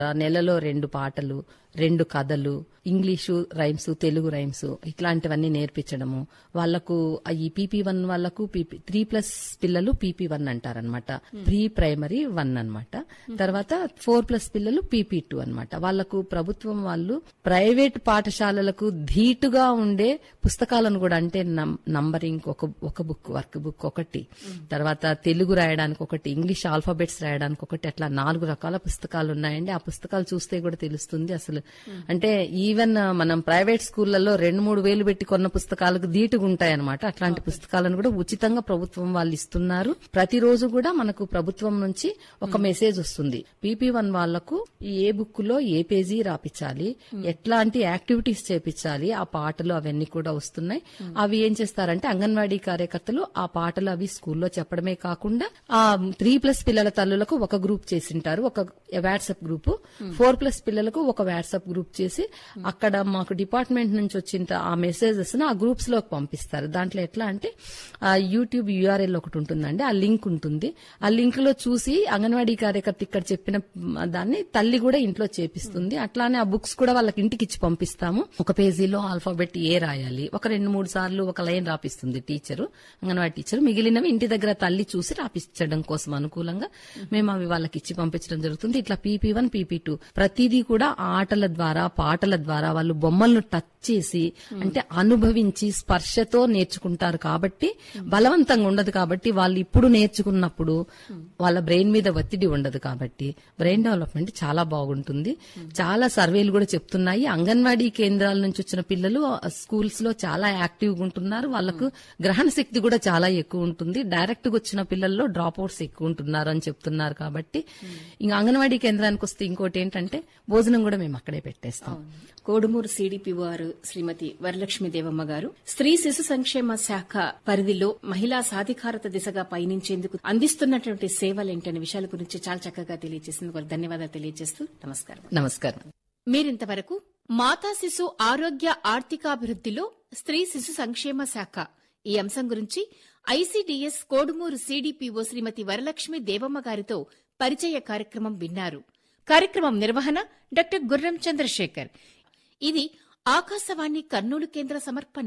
ఆ నెలలో రెండు పాటలు రెండు కథలు ఇంగ్లీషు రైమ్స్ తెలుగు రైమ్స్ ఇట్లాంటివన్నీ నేర్పించడము వాళ్లకు ఈ పీపీ వన్ వాళ్లకు పీపీ త్రీ ప్లస్ పిల్లలు పీపీ వన్ అంటారనమాట ప్రీ ప్రైమరీ వన్ అన్నమాట తర్వాత ఫోర్ ప్లస్ పిల్లలు పీపీ టూ అనమాట వాళ్లకు ప్రభుత్వం వాళ్ళు ప్రైవేట్ పాఠశాలలకు ధీటుగా ఉండే పుస్తకాలను కూడా అంటే నం- నంబరింగ్ ఒక ఒక బుక్ వర్క్ బుక్ ఒకటి తర్వాత తెలుగు రాయడానికి ఒకటి ఇంగ్లీష్ ఆల్ఫాబెట్స్ రాయడానికి ఒకటి అట్లా నాలుగు రకాల పుస్తకాలు ఉన్నాయండి ఆ పుస్తకాలు చూస్తే కూడా తెలుస్తుంది అసలు అంటే ఈవెన్ మనం ప్రైవేట్ స్కూళ్లలో రెండు మూడు వేలు పెట్టి కొన్న పుస్తకాలకు ధీటుగా ఉంటాయన్నమాట అట్లాంటి పుస్తకాలను కూడా ఉచితంగా ప్రభుత్వం వాళ్ళు ఇస్తున్నారు ప్రతిరోజు కూడా మనకు ప్రభుత్వం నుంచి ఒక మెసేజ్ వస్తుంది పీపీ వన్ వాళ్లకు ఈ ఏ బుక్ లో ఏ పేజీ రాపించాలి ఎట్లాంటి యాక్టివిటీస్ చేపించాలి ఆ పాటలు అవన్నీ కూడా వస్తున్నాయి అవి ఏం చేస్తారంటే అంగన్వాడీ కార్యకర్తలు ఆ పాటలు అవి స్కూల్లో చెప్పడమే కాకుండా ఆ త్రీ ప్లస్ పిల్లల తల్లులకు ఒక గ్రూప్ చేసింటారు ఒక వాట్సాప్ గ్రూప్ ఫోర్ ప్లస్ పిల్లలకు ఒక వాట్సాప్ గ్రూప్ చేసి అక్కడ మాకు డిపార్ట్మెంట్ నుంచి వచ్చిన ఆ మెసేజెస్ ఆ గ్రూప్స్ లోకి పంపిస్తారు దాంట్లో ఎట్లా అంటే ఆ యూట్యూబ్ యూఆర్ఎల్ ఒకటి ఉంటుందండి ఆ లింక్ ఉంటుంది ఆ లింక్ లో చూసి అంగన్వాడీ కార్యకర్త ఇక్కడ చెప్పిన మ్, దాన్ని తల్లి కూడా ఇంట్లో చేపిస్తుంది అట్లానే ఆ బుక్స్ కూడా వాళ్ళకి ఇంటికి ఇచ్చి పంపిస్తాము ఒక పేజీలో ఆల్ఫాబెట్ ఏ రాయాలి ఒక రెండు మూడు సార్లు ఒక లైన్ రాపిస్తుంది టీచరు అంగన్వాడీ టీచర్ మిగిలినవి ఇంటి దగ్గర తల్లి చూసి రాపించడం కోసం అనుకూలంగా మేము అవి వాళ్ళకి ఇచ్చి పంపించడం జరుగుతుంది ఇట్లా పీపీ వన్ పీపీ టూ ప్రతిదీ కూడా ఆటల ద్వారా పాటల ద్వారా వాళ్ళు బొమ్మలను టచ్ చేసి అంటే అనుభవించి స్పర్శతో నేర్చుకుంటారు కాబట్టి బలవంతంగా ఉండదు కాబట్టి వాళ్ళు ఇప్పుడు నేర్చుకున్నప్పుడు వాళ్ళ బ్రెయిన్ మీద ఒత్తిడి ఉండదు కాబట్టి బ్రెయిన్ డెవలప్మెంట్ చాలా బాగుంటుంది చాలా సర్వేలు కూడా చెప్తున్నాయి అంగన్వాడీ కేంద్రాల నుంచి వచ్చిన పిల్లలు స్కూల్స్ లో చాలా యాక్టివ్ గా ఉంటున్నారు వాళ్ళకు గ్రహణ శక్తి కూడా చాలా ఎక్కువ ఉంటుంది డైరెక్ట్ గా వచ్చిన పిల్లల్లో డ్రాప్ అవుట్స్ ఎక్కువ ఉంటున్నారు అని చెప్తున్నారు కాబట్టి ఇంకా అంగన్వాడీ కేంద్రానికి వస్తే ఇంకోటి ఏంటంటే భోజనం కూడా మేము అక్కడే పెట్టేస్తాం కోడుమూరు సిడిపి వారు శ్రీమతి వరలక్ష్మి దేవమ్మ గారు స్త్రీ శిశు సంక్షేమ శాఖ పరిధిలో మహిళా సాధికారత దిశగా పయనించేందుకు అందిస్తున్నటువంటి సేవలేంటనే విషయాల గురించి చాలా చక్కగా తెలియజేసింది వారికి ధన్యవాదాలు తెలియజేస్తూ నమస్కారం నమస్కారం మీరింతవరకు మాతా శిశు ఆరోగ్య ఆర్థికాభివృద్దిలో స్త్రీ శిశు సంక్షేమ శాఖ ఈ అంశం గురించి ఐసీడీఎస్ కోడుమూరు సీడీపీఓ శ్రీమతి వరలక్ష్మి దేవమ్మ గారితో పరిచయ కార్యక్రమం విన్నారు కార్యక్రమం నిర్వహణ డాక్టర్ గుర్రం చంద్రశేఖర్ ఇది ఆకాశవాణి కర్నూలు కేంద్ర సమర్పణ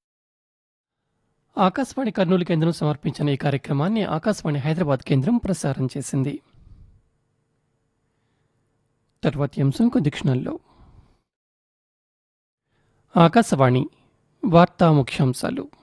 ఆకాశవాణి కర్నూలు కేంద్రం సమర్పించిన ఈ కార్యక్రమాన్ని ఆకాశవాణి హైదరాబాద్ కేంద్రం ప్రసారం చేసింది తర్వాతి అంశం కొద్ది క్షణాల్లో ఆకాశవాణి వార్తా ముఖ్యాంశాలు